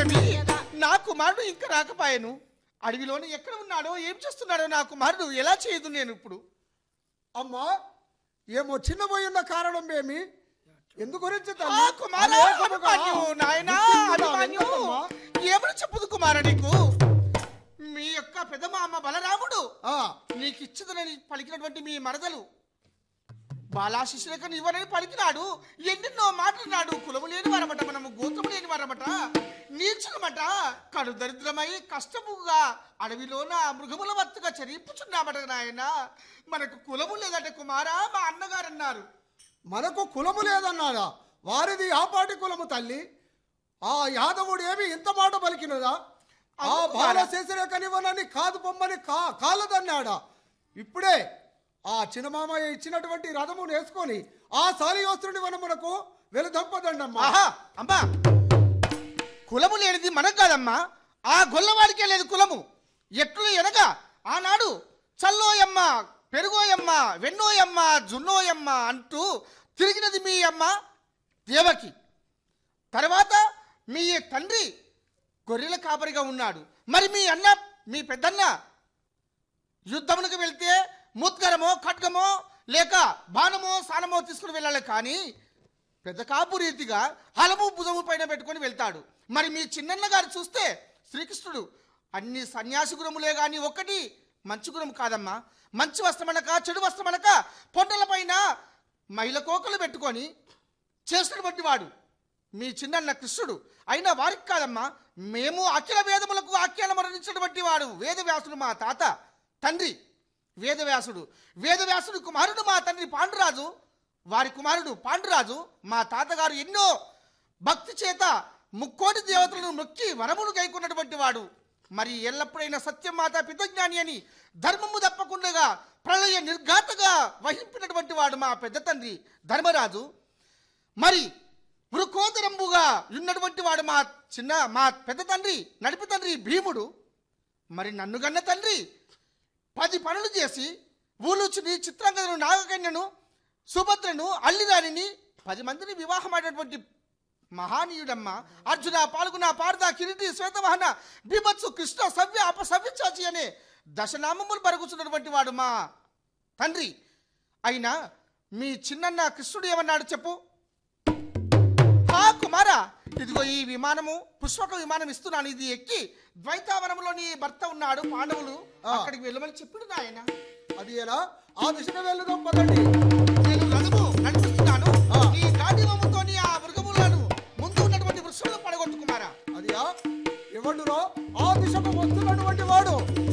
ఏమి నా కుమారుడు ఇంకా రాకపోయాను అడవిలోనే ఎక్కడ ఉన్నాడో ఏం చేస్తున్నాడో నా కుమారుడు ఎలా చేయదు నేను ఇప్పుడు అమ్మా ఏమో చిన్నబోయి ఉన్న కారణం ఏమి ఎందు గురించి ఆ తల్లి? కుమారా అనేకముగా అభిమన్యు నాయనా గుర్తింపుగా అభిమన్యు ఎందుకమ్మా? ఏమని చెప్పుదు కుమార నీకు మీ యొక్క పెద్ద మామ బలరాముడు ఆ, నీకు ఇచ్చదనని పలికినటువంటి మీ మరదలు బాలాశిశులకు ఇవ్వనని పలికినాడు ఎన్నెన్నో మాట్లాడినాడు కులము లేని వారమట మనము గోత్రము లేని వారమట నీచులమట కడు దరిద్రమై కష్టముగా అడవిలోన మృగముల వత్తుగా చరిపుచున్నామట నాయన మనకు కులము లేదట కుమారా మా అన్నగారు అన్నారు మనకు కులము లేదన్నాడా వారిది ఆపాటి కులము తల్లి ఆ యాదవుడు ఏమి ఇంత మాట పలికినదా ఆ అవును బాల కుమారా. శేషరేఖనివ్వనని కాదు పొమ్మని కా కాలదన్నాడా ఇప్పుడే ఆ చిన్నమామయ్య ఇచ్చినటువంటి రథము వేసుకొని ఆ సాలియోస్త్రుని వనమునకు వెలుదంపదండమ్మా ఆహా అమ్మా కులము లేనిది మనకు కాదమ్మా ఆ గొల్లవాడికే లేదు కులము ఎట్లు ఎనగా ఆనాడు చల్లోయమ్మ పెరుగోయమ్మ వెన్నోయమ్మ జున్నోయమ్మ అంటూ తిరిగినది మీ అమ్మ దేవకి తర్వాత మీ తండ్రి గొర్రెల కాపరిగా ఉన్నాడు మరి మీ అన్న మీ పెద్దన్న యుద్ధమునకు వెళ్తే ముద్గరమో ఖడ్గమో లేక బాణమో సానమో తీసుకుని వెళ్ళాలి కానీ పెద్ద కాపు రీతిగా హలము భుజము పైన పెట్టుకొని వెళ్తాడు మరి మీ చిన్నన్న గారు చూస్తే శ్రీకృష్ణుడు అన్ని సన్యాసి గుణములే గాని ఒక్కటి మంచి గుణం కాదమ్మా మంచి వస్త్రమనక చెడు వస్త్రమనక పొట్టల పైన మహిళ కోకలు పెట్టుకొని చేసినటువంటి వాడు మీ చిన్నన్న కృష్ణుడు అయినా వారికి కాదమ్మా మేము అఖిల వేదములకు ఆఖ్యానం మరణించినటువంటి వాడు వేదవ్యాసుడు మా తాత తండ్రి వేదవ్యాసుడు వేదవ్యాసుడు కుమారుడు మా తండ్రి పాండురాజు వారి కుమారుడు పాండురాజు మా తాతగారు ఎన్నో భక్తి చేత ముక్కోటి దేవతలను మొక్కి వరములు గైకున్నటువంటి వాడు మరి ఎల్లప్పుడైనా సత్యమాత పితజ్ఞాని అని ధర్మము తప్పకుండా ప్రళయ నిర్ఘాతగా వహింపినటువంటి వాడు మా పెద్ద తండ్రి ధర్మరాజు మరి వృకోదరంబుగా ఉన్నటువంటి వాడు మా చిన్న మా పెద్ద తండ్రి నడిపి తండ్రి భీముడు మరి నన్ను గన్న తండ్రి పది పనులు చేసి ఊలుచుని చిత్రాంగదను నాగకన్యను సుభద్రను అల్లిరాణిని పది మందిని వివాహమైనటువంటి మహానీయుడమ్మ అర్జున పాల్గొన పార్థ కిరీటి శ్వేతవాహన బీభత్సు కృష్ణ సవ్య అపసవ్యచాచి అనే దశనామములు పరుగుతున్నటువంటి వాడు మా తండ్రి అయినా మీ చిన్నన్న కృష్ణుడు ఏమన్నాడు చెప్పు హా కుమారా ఇదిగో ఈ విమానము పుష్పక విమానం ఇస్తున్నాను ఇది ఎక్కి ద్వైతావనంలో నీ భర్త ఉన్నాడు పాండవులు ఆ. అక్కడికి వెళ్ళమని చెప్పుడు నాయన అది ఎలా ఆ దిశగా వెళ్దాం పదండి నేను రథము నడిపిస్తున్నాను ఆ. నీ గాంధీవముతో ఆ మృగములను ముందు ఉన్నటువంటి వృక్షంలో పడగొట్టు కుమారా అది ఎవడురో ఆ దిశకు వస్తున్నటువంటి వాడు